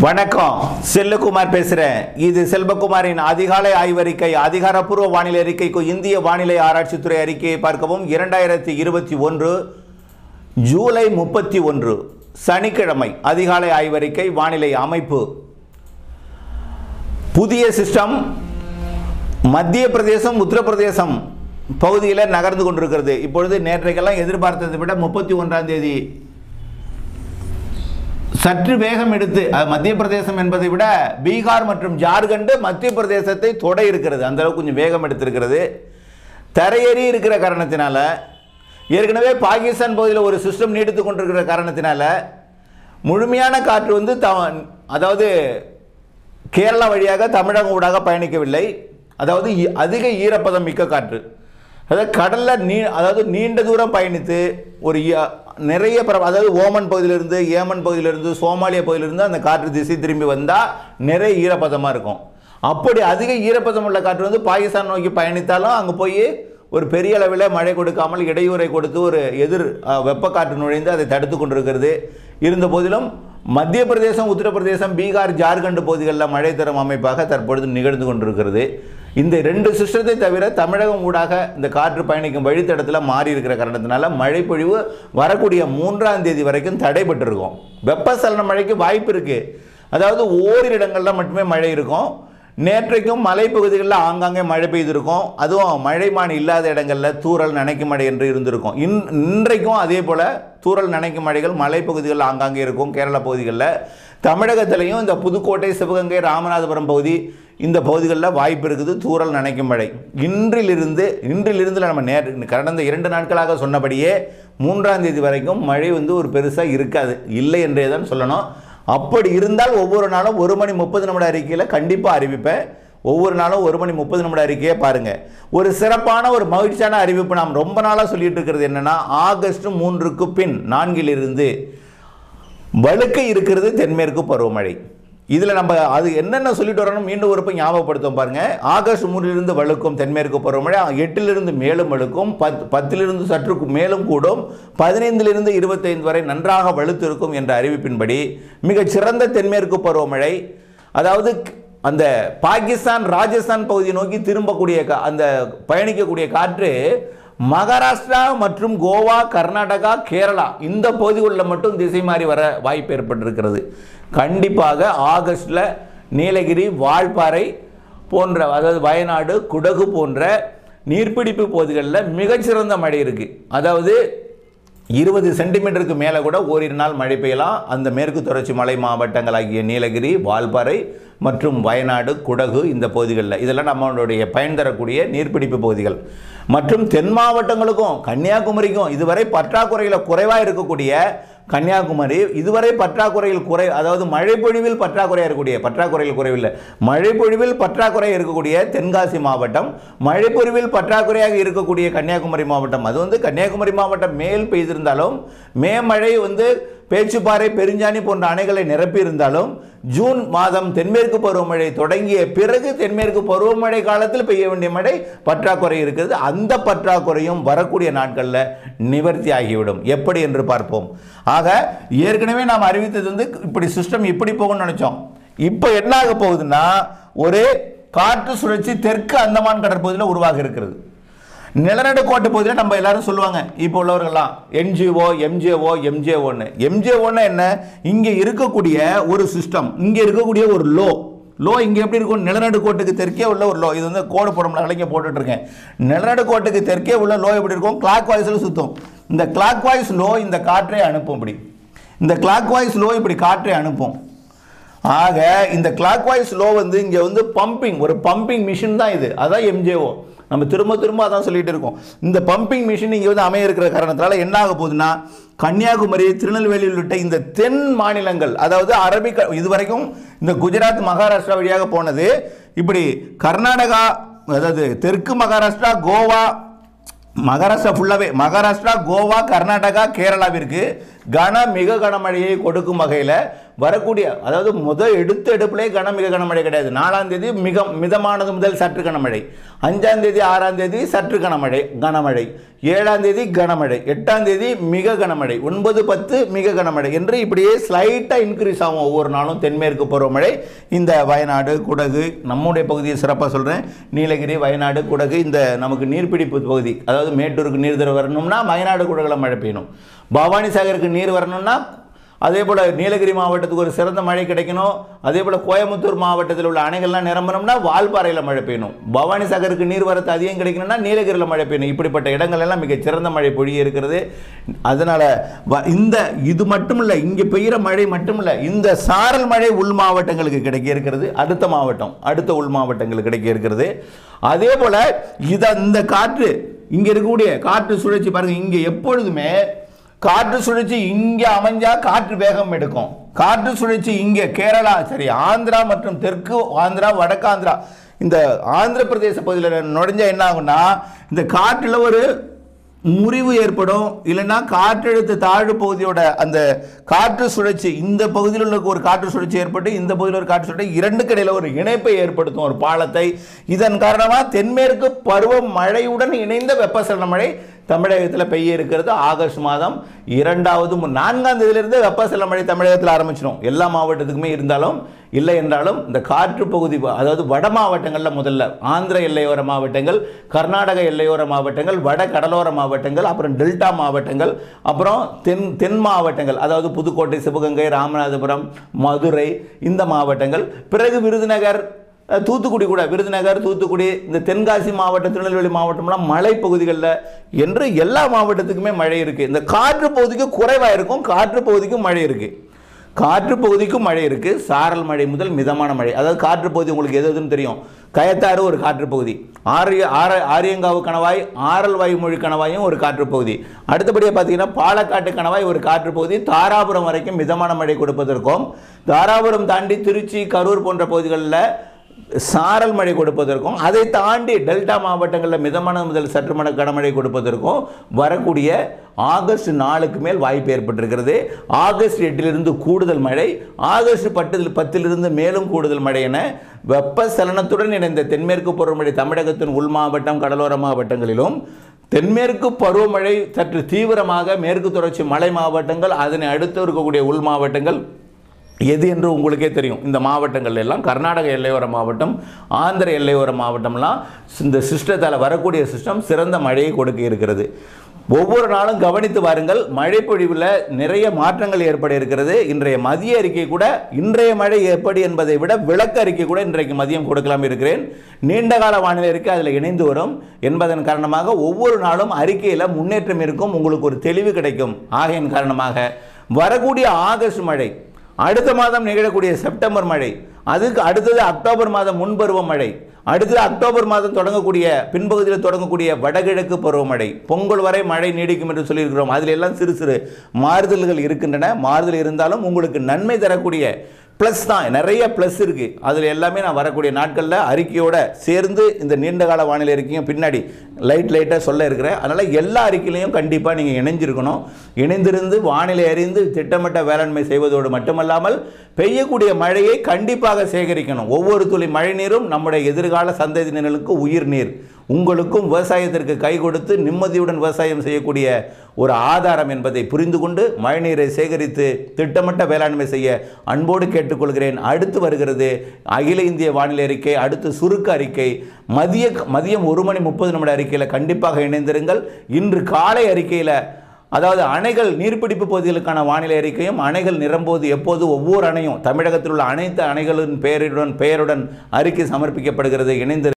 வணக்கம் செல்லுக்குமார் பேசுகிறேன் இது செல்வகுமாரின் அதிகாலை ஆய்வறிக்கை அதிகாரப்பூர்வ வானிலை அறிக்கைக்கு இந்திய வானிலை ஆராய்ச்சித்துறை அறிக்கையை பார்க்கவும் இரண்டாயிரத்தி இருபத்தி ஒன்று ஜூலை முப்பத்தி ஒன்று சனிக்கிழமை அதிகாலை ஆய்வறிக்கை வானிலை அமைப்பு புதிய சிஸ்டம் மத்திய பிரதேசம் உத்தரப்பிரதேசம் பகுதியில் நகர்ந்து கொண்டிருக்கிறது இப்பொழுது நேற்றைக்கெல்லாம் எதிர்பார்த்ததை விட முப்பத்தி ஒன்றாம் தேதி சற்று வேகம் எடுத்து அது மத்திய பிரதேசம் என்பதை விட பீகார் மற்றும் ஜார்க்கண்ட் மத்திய பிரதேசத்தை தொட இருக்கிறது அந்த அளவுக்கு கொஞ்சம் வேகம் எடுத்திருக்கிறது தரையேறி இருக்கிற காரணத்தினால ஏற்கனவே பாகிஸ்தான் பகுதியில் ஒரு சிஸ்டம் நீடித்து கொண்டிருக்கிற காரணத்தினால முழுமையான காற்று வந்து த அதாவது கேரளா வழியாக தமிழகம் ஊடாக பயணிக்கவில்லை அதாவது ஈ- அதிக ஈரப்பதம் மிக்க காற்று அதாவது கடலில் நீ அதாவது நீண்ட தூரம் பயணித்து ஒரு ஈ- நிறைய பர அதாவது ஓமன் பகுதியிலிருந்து ஏமன் பகுதியிலிருந்து சோமாலியா பகுதியிலிருந்து அந்த காற்று திசை திரும்பி வந்தால் நிறைய ஈரப்பதமாக இருக்கும் அப்படி அதிக ஈரப்பதம் உள்ள காற்று வந்து பாகிஸ்தான் நோக்கி பயணித்தாலும் அங்கே போய் ஒரு பெரிய அளவில் மழை கொடுக்காமல் இடையூறை கொடுத்து ஒரு எதிர் அஹ், வெப்பக்காற்று நுழைந்து அதை தடுத்து கொண்டிருக்கிறது இருந்த போதிலும் மத்திய பிரதேசம் உத்தரப்பிரதேசம் பீகார் ஜார்க்கண்ட் பகுதிகளில் மழை தரும் அமைப்பாக தற்பொழுது நிகழ்ந்து கொண்டிருக்கிறது இந்த ரெண்டு சிஸ்டத்தை தவிர தமிழகம் ஊடாக இந்த காற்று பயணிக்கும் வழித்தடத்தில் மாறி இருக்கிற காரணத்தினால மழைப்பொழிவு வரக்கூடிய மூன்றாம் தேதி வரைக்கும் தடைபட்டிருக்கும் வெப்பசலன மழைக்கு வாய்ப்பு இருக்குது அதாவது ஓரிரு இடங்களில் மட்டுமே மழை இருக்கும் நேற்றைக்கும் மலைப்பகுதிகளில் ஆங்காங்கே மழை பெய்திருக்கும் அதுவும் மழைமான் இல்லாத இடங்களில் தூறல் நனைக்கும் மழை என்று இருந்திருக்கும் இன் இன்றைக்கும் அதே போல் தூறல் நனைக்கும் மழைகள் மலைப்பகுதிகளில் ஆங்காங்கே இருக்கும் கேரள பகுதிகளில் தமிழகத்திலையும் இந்த புதுக்கோட்டை சிவகங்கை ராமநாதபுரம் பகுதி இந்த பகுதிகளில் வாய்ப்பு இருக்குது தூறல் நனைக்கும் மழை இன்றிலிருந்து இன்றிலிருந்து நம்ம நேர் கடந்த இரண்டு நாட்களாக சொன்னபடியே மூன்றாம் தேதி வரைக்கும் மழை வந்து ஒரு பெருசாக இருக்காது இல்லை என்றே தான் சொல்லணும் அப்படி இருந்தால் ஒவ்வொரு நாளும் ஒரு மணி முப்பது நிமிட அறிக்கையில் கண்டிப்பாக அறிவிப்பேன் ஒவ்வொரு நாளும் ஒரு மணி முப்பது நிமிட அறிக்கையை பாருங்கள் ஒரு சிறப்பான ஒரு மகிழ்ச்சியான அறிவிப்பு நாம் ரொம்ப நாளாக சொல்லிட்டு இருக்கிறது என்னன்னா ஆகஸ்ட் மூன்றுக்கு பின் நான்கிலிருந்து வழுக்க இருக்கிறது தென்மேற்கு பருவமழை இதில் நம்ம அது என்னென்ன சொல்லிட்டு வரணும் மீண்டும் ஒரு போய் ஞாபகப்படுத்தும் பாருங்க ஆகஸ்ட் மூன்றிலிருந்து வழுக்கும் தென்மேற்கு பருவமழை எட்டிலிருந்து மேலும் வழுக்கும் பத் பத்திலிருந்து சற்று கு- மேலும் கூடும் பதினைந்திலிருந்து இருபத்தைந்து வரை நன்றாக வலுத்து இருக்கும் என்ற அறிவிப்பின்படி மிகச் சிறந்த தென்மேற்கு பருவமழை அதாவது க்- அந்த பாகிஸ்தான் ராஜஸ்தான் பகுதியை நோக்கி திரும்பக்கூடிய கா- அந்த பயணிக்கக்கூடிய காற்று மகாராஷ்டிரா மற்றும் கோவா கர்நாடகா கேரளா இந்த பகுதிகளில் மட்டும் திசை மாறி வர வாய்ப்பு ஏற்பட்டிருக்கிறது கண்டிப்பாக ஆகஸ்டில் நீலகிரி வால்பாறை போன்ற அதாவது வயநாடு குடகு போன்ற நீர்பிடிப்பு பகுதிகளில் மிகச்சிறந்த மழை இருக்குது அதாவது இருபது சென்டிமீட்டருக்கு மேலே கூட ஓரிரு நாள் மழை பெய்யலாம் அந்த மேற்கு தொடர்ச்சி மலை மாவட்டங்களாகிய நீலகிரி வால்பாறை மற்றும் வயநாடு குடகு இந்த பகுதிகளில் இதெல்லாம் நம்மளுடைய பயன் தரக்கூடிய நீர்பிடிப்பு பகுதிகள் மற்றும் தென் மாவட்டங்களுக்கும் கன்னியாகுமரிக்கும் இதுவரை பற்றாக்குறையில் குறைவாக இருக்கக்கூடிய கன்னியாகுமரி இதுவரை பற்றாக்குறையில் குறை அதாவது மழைப்பொழிவில் பற்றாக்குறையாக இருக்கக்கூடிய பற்றாக்குறையில் குறைவில்லை மழைப்பொழிவில் பற்றாக்குறை இருக்கக்கூடிய தென்காசி மாவட்டம் மழைப்பொழிவில் பற்றாக்குறையாக இருக்கக்கூடிய கன்னியாகுமரி மாவட்டம் அது வந்து கன்னியாகுமரி மாவட்டம் மேல் பெய்திருந்தாலும் மே மழை வந்து பேச்சுப்பாறை பெருஞ்சாணி போன்ற அணைகளை நிரப்பி இருந்தாலும் ஜூன் மாதம் தென்மேற்கு பருவமழை தொடங்கிய பிறகு தென்மேற்கு பருவமழை காலத்தில் பெய்ய வேண்டிய மழை பற்றாக்குறை இருக்கிறது அந்த பற்றாக்குறையும் வரக்கூடிய நாட்களில் நிவர்த்தி ஆகிவிடும் எப்படி என்று பார்ப்போம் ஆக ஏற்கனவே நாம் அறிவித்தது வந்து இப்படி சிஸ்டம் இப்படி போகும்னு நினைச்சோம் இப்போ என்ன ஆக போகுதுன்னா ஒரு காற்று சுழற்சி தெற்கு அந்தமான் கடற்பகுதியில் உருவாக இருக்கிறது நிலநடுக்கோட்டு பகுதியில் நம்ம எல்லாரும் சொல்லுவாங்க இப்போ உள்ளவர்கள்லாம் என்ஜிஓ எம்ஜிஓ எம்ஜிஓன்னு எம்ஜிஓன்னா என்ன இங்கே இருக்கக்கூடிய ஒரு சிஸ்டம் இங்கே இருக்கக்கூடிய ஒரு லோ லோ இங்கே எப்படி இருக்கும் நிலநடுக்கோட்டுக்கு தெற்கே உள்ள ஒரு லோ இது வந்து கோடு போட இங்கே போட்டுட்டு இருக்கேன் நிலநடுக்கோட்டுக்கு தெற்கே உள்ள லோ எப்படி இருக்கும் கிளாக் வாய்ஸில் சுற்றும் இந்த கிளாக் வாய்ஸ் லோ இந்த காற்றை அனுப்பும் இப்படி இந்த கிளாக் வாய்ஸ் லோ இப்படி காற்றை அனுப்பும் ஆக இந்த கிளாக் வாய்ஸ் லோ வந்து இங்கே வந்து பம்பிங் ஒரு பம்பிங் மிஷின் தான் இது அதான் எம்ஜேஓ நம்ம திரும்ப திரும்ப அதான் சொல்லிட்டு இருக்கோம் இந்த பம்பிங் மிஷின் இங்கே வந்து அமைய இருக்கிற காரணத்தால் என்ன ஆக போகுதுன்னா கன்னியாகுமரி திருநெல்வேலி உள்ளிட்ட இந்த தென் மாநிலங்கள் அதாவது அரபிக் இதுவரைக்கும் இந்த குஜராத் மகாராஷ்டிரா வழியாக போனது இப்படி கர்நாடகா அதாவது தெற்கு மகாராஷ்டிரா கோவா மகாராஷ்டிரா ஃபுல்லாகவே மகாராஷ்டிரா கோவா கர்நாடகா கேரளாவிற்கு கன மிக கனமழையை கொடுக்கும் வகையில் வரக்கூடிய அதாவது முதல் எடுத்த எடுப்பிலே கன மிக கனமழை கிடையாது நாலாம் தேதி மிக மிதமானது முதல் சற்று கனமழை அஞ்சாம் தேதி ஆறாம் தேதி சற்று கனமழை கனமழை ஏழாம் தேதி கனமழை எட்டாம் தேதி மிக கனமழை ஒன்பது பத்து மிக கனமழை என்று இப்படியே ஸ்லைட்டாக இன்க்ரீஸ் ஆகும் ஒவ்வொரு நாளும் தென்மேற்கு பருவமழை இந்த வயநாடு குடகு நம்முடைய பகுதியை சிறப்பாக சொல்கிறேன் நீலகிரி வயநாடு குடகு இந்த நமக்கு நீர்பிடிப்பு பகுதி அதாவது மேட்டூருக்கு நீர் தர வரணும்னா வயநாடு குடகுல மழை பெய்யணும் பவானி சாகருக்கு நீர் வரணும்னா அதே போல் நீலகிரி மாவட்டத்துக்கு ஒரு சிறந்த மழை கிடைக்கணும் அதே போல் கோயம்புத்தூர் மாவட்டத்தில் உள்ள அணைகள்லாம் நிரம்பணும்னா வால்பாறையில் மழை பெய்யணும் பவானி சாகருக்கு நீர் வரத்து அதிகம் கிடைக்கணும்னா நீலகிரியில் மழை பெய்யணும் இப்படிப்பட்ட இடங்கள் எல்லாம் மிகச் சிறந்த மழை பொழிய இருக்கிறது அதனால் இந்த இது மட்டும் இல்லை இங்கே பெய்கிற மழை மட்டும் இல்லை இந்த சாரல் மழை உள் மாவட்டங்களுக்கு கிடைக்க இருக்கிறது அடுத்த மாவட்டம் அடுத்த உள் மாவட்டங்களுக்கு கிடைக்க இருக்கிறது அதே போல் இதை இந்த காற்று இங்கே இருக்கக்கூடிய காற்று சுழற்சி பாருங்க இங்கே எப்பொழுதுமே காற்று சுழற்சி இங்கே அமைஞ்சா காற்று வேகம் எடுக்கும் காற்று சுழற்சி இங்கே கேரளா சரி ஆந்திரா மற்றும் தெற்கு ஆந்திரா வடக்கு ஆந்திரா இந்த ஆந்திர பிரதேச பகுதியில் நுழைஞ்சா என்ன ஆகும்னா இந்த காற்றில் ஒரு முறிவு ஏற்படும் இல்லைன்னா காற்றழுத்த தாழ்வு பகுதியோட அந்த காற்று சுழற்சி இந்த பகுதியில் உள்ள ஒரு காற்று சுழற்சி ஏற்பட்டு இந்த பகுதியில் ஒரு காற்று சுழற்சி இரண்டுக்கு இடையில ஒரு இணைப்பை ஏற்படுத்தும் ஒரு பாலத்தை இதன் காரணமாக தென்மேற்கு பருவ மழையுடன் இணைந்த வெப்பசலன மழை தமிழகத்தில் பெய்ய இருக்கிறது ஆகஸ்ட் மாதம் இரண்டாவது மு- நான்காம் தேதியிலிருந்து வெப்பசலன மழை தமிழகத்தில் ஆரம்பிச்சிடும் எல்லா மாவட்டத்துக்குமே இருந்தாலும் இல்லை என்றாலும் இந்த காற்று பகுதி வ- அதாவது வட மாவட்டங்களில் முதல்ல ஆந்திர எல்லையோர மாவட்டங்கள் கர்நாடக எல்லையோர மாவட்டங்கள் வட கடலோர மாவட்டங்கள் அப்புறம் டெல்டா மாவட்டங்கள் அப்புறம் தென் தென் மாவட்டங்கள் அதாவது புதுக்கோட்டை சிவகங்கை ராமநாதபுரம் மதுரை இந்த மாவட்டங்கள் பிறகு விருதுநகர் அஹ், தூத்துக்குடி கூட விருதுநகர் தூத்துக்குடி இந்த தென்காசி மாவட்டம் திருநெல்வேலி மாவட்டம்லாம் மலை பகுதிகளில் என்று எல்லா மாவட்டத்துக்குமே மழை இருக்குது இந்த காற்று பகுதிக்கு குறைவாக இருக்கும் காற்று பகுதிக்கும் மழை இருக்குது காற்று பகுதிக்கும் மழை இருக்குது சாரல் மழை முதல் மிதமான மழை அதாவது காற்று பகுதி உங்களுக்கு எது எதுன்னு தெரியும் கயத்தாறு ஒரு காற்று பகுதி ஆரிய ஆர ஆரியங்காவு கணவாய் ஆரல் வாயுமொழி கணவாயும் ஒரு காற்று பகுதி அடுத்தபடியாக பார்த்தீங்கன்னா பாலக்காட்டு கணவாய் ஒரு காற்று பகுதி தாராபுரம் வரைக்கும் மிதமான மழை கொடுப்பதற்கும் தாராபுரம் தாண்டி திருச்சி கரூர் போன்ற பகுதிகளில் சாரல் மழை கொடுப்பதற்கும் அதை தாண்டி டெல்டா மாவட்டங்களில் மிதமான முதல் சற்று மழை கனமழை கொடுப்பதற்கும் வரக்கூடிய ஆகஸ்ட் நாலுக்கு மேல் வாய்ப்பு ஏற்பட்டிருக்கிறது ஆகஸ்ட் எட்டிலிருந்து கூடுதல் மழை ஆகஸ்ட் பத்தில் பத்திலிருந்து மேலும் கூடுதல் மழை என வெப்பசலனத்துடன் இணைந்த தென்மேற்கு பருவமழை தமிழகத்தின் உள் மாவட்டம் கடலோர மாவட்டங்களிலும் தென்மேற்கு பருவமழை சற்று தீவிரமாக மேற்கு தொடர்ச்சி மலை மாவட்டங்கள் அதனை அடுத்து இருக்கக்கூடிய உள் மாவட்டங்கள் எது என்று உங்களுக்கே தெரியும் இந்த மாவட்டங்கள் எல்லாம் கர்நாடக எல்லையோர மாவட்டம் ஆந்திர எல்லையோர மாவட்டம்லாம் இந்த சிஸ்டத்தால் வரக்கூடிய சிஸ்டம் சிறந்த மழையை கொடுக்க இருக்கிறது ஒவ்வொரு நாளும் கவனித்து வாருங்கள் மழைப்பொழிவில் நிறைய மாற்றங்கள் ஏற்பட இருக்கிறது இன்றைய மதிய அறிக்கை கூட இன்றைய மழை எப்படி என்பதை விட விளக்க அறிக்கை கூட இன்றைக்கு மதியம் கொடுக்கலாம் இருக்கிறேன் நீண்டகால வானிலை அறிக்கை அதில் இணைந்து வரும் என்பதன் காரணமாக ஒவ்வொரு நாளும் அறிக்கையில் முன்னேற்றம் இருக்கும் உங்களுக்கு ஒரு தெளிவு கிடைக்கும் ஆகையின் காரணமாக வரக்கூடிய ஆகஸ்ட் மழை அடுத்த மாதம் நிகழக்கூடிய செப்டம்பர் மழை அதுக்கு அடுத்தது அக்டோபர் மாதம் முன்பருவ மழை அடுத்தது அக்டோபர் மாதம் தொடங்கக்கூடிய பின்பகுதியில் தொடங்கக்கூடிய வடகிழக்கு பருவமழை பொங்கல் வரை மழை நீடிக்கும் என்று சொல்லியிருக்கிறோம் அதில் எல்லாம் சிறு சிறு மாறுதல்கள் இருக்கின்றன மாறுதல் இருந்தாலும் உங்களுக்கு நன்மை தரக்கூடிய ப்ளஸ் தான் நிறைய ப்ளஸ் இருக்குது அதில் எல்லாமே நான் வரக்கூடிய நாட்களில் அறிக்கையோட சேர்ந்து இந்த நீண்ட கால வானிலை அறிக்கையும் பின்னாடி லைட் லைட்டாக சொல்ல இருக்கிறேன் அதனால் எல்லா அறிக்கையிலையும் கண்டிப்பாக நீங்கள் இணைஞ்சிருக்கணும் இணைந்திருந்து வானிலை அறிந்து திட்டமிட்ட வேளாண்மை செய்வதோடு மட்டுமல்லாமல் பெய்யக்கூடிய மழையை கண்டிப்பாக சேகரிக்கணும் ஒவ்வொரு துளி மழை நீரும் நம்முடைய எதிர்கால சந்ததியினருக்கு உயிர் நீர் உங்களுக்கும் விவசாயத்திற்கு கை கொடுத்து நிம்மதியுடன் விவசாயம் செய்யக்கூடிய ஒரு ஆதாரம் என்பதை புரிந்து கொண்டு மழைநீரை சேகரித்து திட்டமிட்ட வேளாண்மை செய்ய அன்போடு கேட்டுக்கொள்கிறேன் அடுத்து வருகிறது அகில இந்திய வானிலை அறிக்கை அடுத்து சுருக்க அறிக்கை மதிய மதியம் ஒரு மணி முப்பது நிமிட அறிக்கையில் கண்டிப்பாக இணைந்திருங்கள் இன்று காலை அறிக்கையில் அதாவது அணைகள் நீர்பிடிப்பு பகுதிகளுக்கான வானிலை அறிக்கையும் அணைகள் நிரம்போது எப்போது ஒவ்வொரு அணையும் தமிழகத்தில் உள்ள அனைத்து அணைகளின் பெயருடன் பெயருடன் அறிக்கை சமர்ப்பிக்கப்படுகிறது இணைந்து